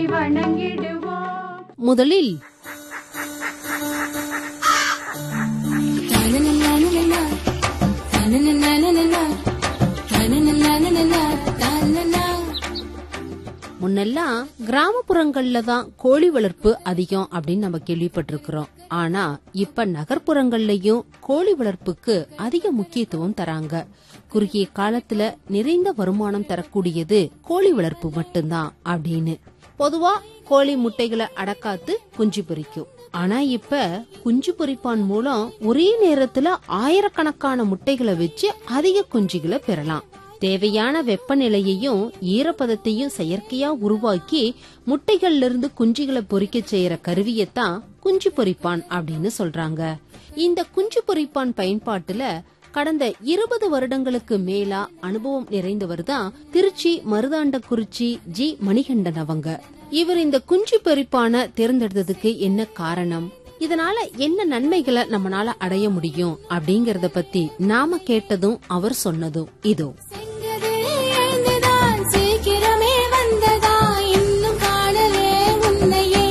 வணங்கிடுவோம் முதலில் முன்னெல்லாம் கிராமப்புறங்கள்ல தான் கோழி வளர்ப்பு அதிகம் அப்படின்னு நம்ம கேள்விப்பட்டிருக்கிறோம் ஆனா இப்ப நகர்ப்புறங்கள்லயும் கோழி வளர்ப்புக்கு அதிக முக்கியத்துவம் தராங்க குறுகிய காலத்துல நிறைந்த வருமானம் தரக்கூடியது கோழி வளர்ப்பு மட்டும்தான் அப்படின்னு பொதுவா கோழி முட்டைகளை அடக்காத்து குஞ்சு பொரிக்கும் ஆனா இப்ப குஞ்சு பொரிப்பான் மூலம் ஒரே நேரத்துல ஆயிரக்கணக்கான முட்டைகளை வச்சு அதிக குஞ்சுகளை பெறலாம் தேவையான வெப்பநிலையையும் ஈரப்பதத்தையும் செயற்கையா உருவாக்கி முட்டைகள்ல இருந்து குஞ்சுகளை பொரிக்க செய்யற கருவியத்தான் குஞ்சு பொரிப்பான் அப்படின்னு சொல்றாங்க இந்த குஞ்சு பொரிப்பான் பயன்பாட்டுல கடந்த இருபது வருடங்களுக்கு மேலா அனுபவம் நிறைந்தவர் தான் திருச்சி மருதாண்டக்குறிச்சி ஜி மணிகண்டன் அவங்க இவர் இந்த குஞ்சு பொரிப்பான தேர்ந்தெடுத்ததுக்கு என்ன காரணம் இதனால என்ன நன்மைகளை நம்மனால அடைய முடியும் அப்படிங்கறத பத்தி நாம கேட்டதும் அவர் சொன்னதும் இதோ சீக்கிரமே வந்ததா இன்னும் காணலே உன்னையே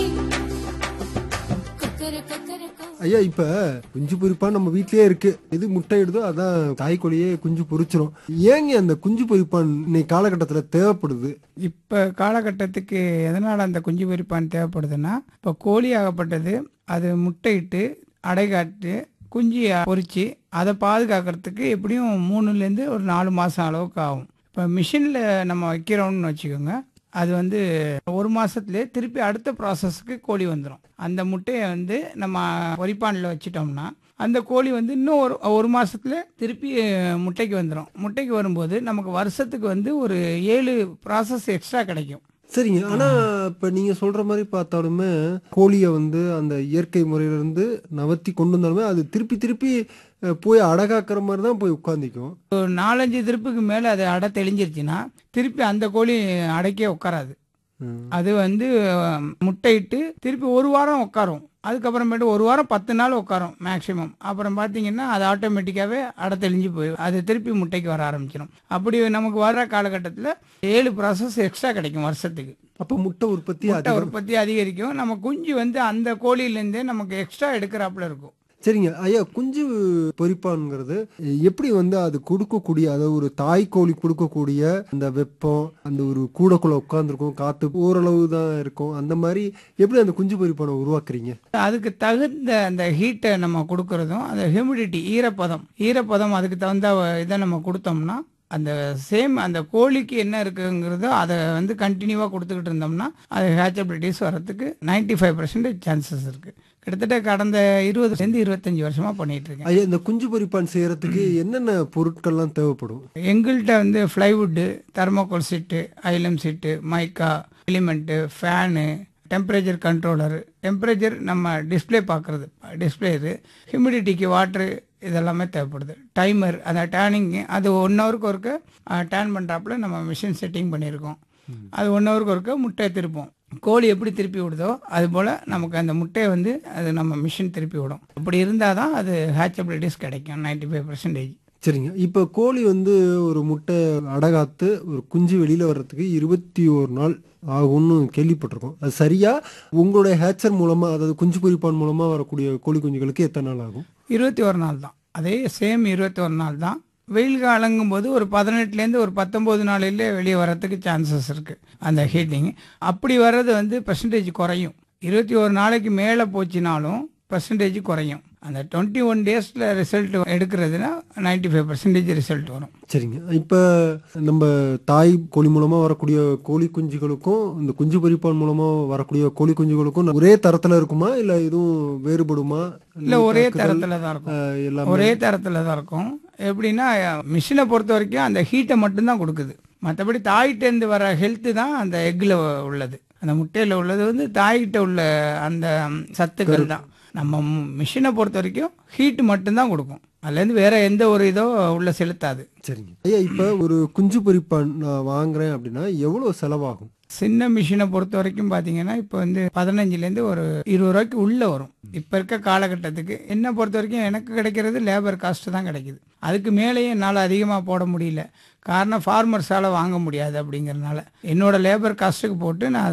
கொக்கர கொக்கர கொ ஐயா இப்ப குஞ்சு பொரிப்பா நம்ம வீட்லயே இருக்கு எது முட்டை இடுதோ அதான் தாய்க்கோழியே குஞ்சு பொரிச்சிரும் ஏங்க அந்த குஞ்சு பொரிப்பான் இன்னைக்கு காலகட்டத்துல தேவைப்படுது இப்போ காலகட்டத்துக்கு எதனால் அந்த குஞ்சு பொரிப்பான் தேவைப்படுதுன்னா இப்போ கோழி ஆகப்பட்டது அது முட்டையிட்டு அடை காட்டு குஞ்சு பொரிச்சு அதை பாதுகாக்கிறதுக்கு எப்படியும் மூணுலேருந்து ஒரு நாலு மாதம் அளவுக்கு ஆகும் இப்போ மிஷினில் நம்ம வைக்கிறோம்னு வச்சுக்கோங்க அது வந்து ஒரு மாசத்துலயே திருப்பி அடுத்த ப்ராசஸ்க்கு கோழி வந்துடும் அந்த முட்டையை வந்து நம்ம பொரிப்பானில் வச்சிட்டோம்னா அந்த கோழி வந்து இன்னும் ஒரு ஒரு மாசத்துல திருப்பி முட்டைக்கு வந்துடும் முட்டைக்கு வரும்போது நமக்கு வருஷத்துக்கு வந்து ஒரு ஏழு ப்ராசஸ் எக்ஸ்ட்ரா கிடைக்கும் சரிங்க ஆனா இப்ப நீங்க சொல்ற மாதிரி பார்த்தாலுமே கோழிய வந்து அந்த இயற்கை முறையில இருந்து நவர்த்தி கொண்டு வந்தாலுமே அது திருப்பி திருப்பி அஹ், போய் அடகாக்குற மாதிரி தான் போய் உட்காந்துக்கும் ஒரு நாலஞ்சு திருப்புக்கு மேலே அது அடை தெளிஞ்சிருச்சுன்னா திருப்பி அந்த கோழி அடைக்கே உட்காராது அது வந்து அஹ், முட்டையிட்டு திருப்பி ஒரு வாரம் உட்காரும் அதுக்கப்புறமேட்டு ஒரு வாரம் பத்து நாள் உட்காரும் மேக்ஸிமம் அப்புறம் பார்த்தீங்கன்னா அது ஆட்டோமேட்டிக்காகவே அடை தெளிஞ்சு போயிடும் அது திருப்பி முட்டைக்கு வர ஆரம்பிச்சிடும் அப்படி நமக்கு வர காலகட்டத்தில் ஏழு ப்ராசஸ் எக்ஸ்ட்ரா கிடைக்கும் வருஷத்துக்கு அப்ப முட்டை உற்பத்தி முட்டை அதிகம் உற்பத்தி அதிகரிக்கும் நம்ம குஞ்சு வந்து அந்த கோழியிலேருந்தே நமக்கு எக்ஸ்ட்ரா எடுக்கிறாப்புல இருக்கும் சரிங்க ஐயா குஞ்சு பொரிப்பான்ங்கிறது எப்படி வந்து அது கொடுக்கக்கூடிய அதாவது ஒரு தாய் கோழி கொடுக்கக்கூடிய அந்த வெப்பம் அந்த ஒரு கூடக்குள்ள உட்காந்துருக்கும் காத்து ஓரளவு தான் இருக்கும் அந்த மாதிரி எப்படி அந்த குஞ்சு பொரிப்பானை உருவாக்குறீங்க அதுக்கு தகுந்த அந்த ஹீட்டை நம்ம கொடுக்கறதும் அந்த ஹியூமிடிட்டி ஈரப்பதம் ஈரப்பதம் அதுக்கு தகுந்த இதை நம்ம கொடுத்தோம்னா அந்த சேம் அந்த கோழிக்கு என்ன இருக்குங்கிறதோ அதை வந்து கண்டினியூவாக கொடுத்துக்கிட்டு இருந்தோம்னா அது ஹேச்சபிலிட்டிஸ் வரதுக்கு 95% ஃபைவ் பர்சன்டேஜ் சான்சஸ் இருக்குது கிட்டத்தட்ட கடந்த இருபதுலேருந்து இருபத்தஞ்சி வருஷமாக பண்ணிட்டு இருக்கேன் ஐயா இந்த குஞ்சு பொரிப்பான் செய்யறதுக்கு என்னென்ன பொருட்கள்லாம் தேவைப்படும் எங்கள்கிட்ட வந்து ஃப்ளைவுட்டு தெர்மோகோல் சீட்டு ஐலம் sheet mica element fan temperature controller temperature நம்ம டிஸ்ப்ளே பார்க்குறது டிஸ்ப்ளே இது ஹியூமிடிட்டிக்கு வாட்ரு இதெல்லாமே தேவைப்படுது டைமர் அந்த டேனிங் அது ஒன் ஹவருக்கு ஒருக்க டேன் பண்ணுறாப்புல நம்ம மிஷின் செட்டிங் பண்ணியிருக்கோம் அது ஒன் ஹவருக்கு ஒருக்க முட்டையை திருப்போம் கோழி எப்படி திருப்பி விடுதோ அது போல் நமக்கு அந்த முட்டையை வந்து அது நம்ம மிஷின் திருப்பி விடும் அப்படி இருந்தால் தான் அது ஹேச்சபிலிட்டிஸ் கிடைக்கும் 95% ஃபைவ் பர்சன்டேஜ் சரிங்க இப்போ கோழி வந்து ஒரு முட்டை அடகாத்து ஒரு குஞ்சு வெளியில வர்றதுக்கு இருபத்தி ஒரு நாள் ஆகும்னு கேள்விப்பட்டிருக்கோம் அது சரியா உங்களுடைய ஹேச்சர் மூலமா அதாவது குஞ்சு பொரிப்பான் மூலமா வரக்கூடிய கோழி குஞ்சுகளுக்கு எத்தனை நாள் ஆகும் இருபத்தி ஒரு நாள் தான் அதே சேம் இருபத்தி ஒரு நாள் தான் வெயில் காலங்கும் போது ஒரு பதினெட்டுலேருந்து ஒரு பத்தொம்போது நாளிலே வெளியே வரத்துக்கு சான்சஸ் இருக்குது அந்த ஹீட்டிங் அப்படி வர்றது வந்து பர்சன்டேஜ் குறையும் இருபத்தி ஒரு நாளைக்கு மேலே போச்சுனாலும் பர்சன்டேஜ் குறையும் அந்த டுவெண்ட்டி ஒன் டேஸில் ரிசல்ட் எடுக்கிறதுனா 95% ஃபைவ் பர்சன்டேஜ் ரிசல்ட் வரும் சரிங்க இப்போ நம்ம தாய் கோழி மூலமா வரக்கூடிய கோழி குஞ்சுகளுக்கும் இந்த குஞ்சு பொரிப்பான் மூலமா வரக்கூடிய கோழி குஞ்சுகளுக்கும் ஒரே தரத்துல இருக்குமா இல்ல எதுவும் வேறுபடுமா இல்லை ஒரே தாக்குதல், தரத்தில் தான் இருக்கும் அஹ், எல்லாமே ஒரே தரத்தில் தான் இருக்கும் எப்படின்னா மிஷினை பொறுத்த வரைக்கும் அந்த ஹீட்டை மட்டும்தான் கொடுக்குது மற்றபடி தாயிட்டேருந்து வர ஹெல்த்து தான் அந்த எக்கில் உள்ளது அந்த முட்டையில் உள்ளது வந்து தாய்கிட்ட உள்ள அந்த சத்துக்கள் தான் நம்ம மிஷினை பொறுத்த வரைக்கும் ஹீட்டு மட்டும்தான் கொடுக்கும் அதுலேருந்து வேற எந்த ஒரு இதோ உள்ள செலுத்தாது சரிங்க ஐயா இப்போ ஒரு குஞ்சு பொரிப்பான் நான் வாங்குறேன் அப்படின்னா எவ்வளவு செலவாகும் சின்ன மிஷினை பொறுத்த வரைக்கும் பார்த்தீங்கன்னா இப்போ வந்து பதினஞ்சுலேருந்து ஒரு இருபது ரூபாய்க்கு உள்ளே வரும் இப்போ இருக்க காலகட்டத்துக்கு என்னை பொறுத்த வரைக்கும் எனக்கு கிடைக்கிறது லேபர் காஸ்ட் தான் கிடைக்குது அதுக்கு மேலேயும் என்னால் அதிகமாக போட முடியல காரணம் ஃபார்மர்ஸால் வாங்க முடியாது அப்படிங்கிறதுனால என்னோட லேபர் காஸ்ட்டுக்கு போட்டு நான்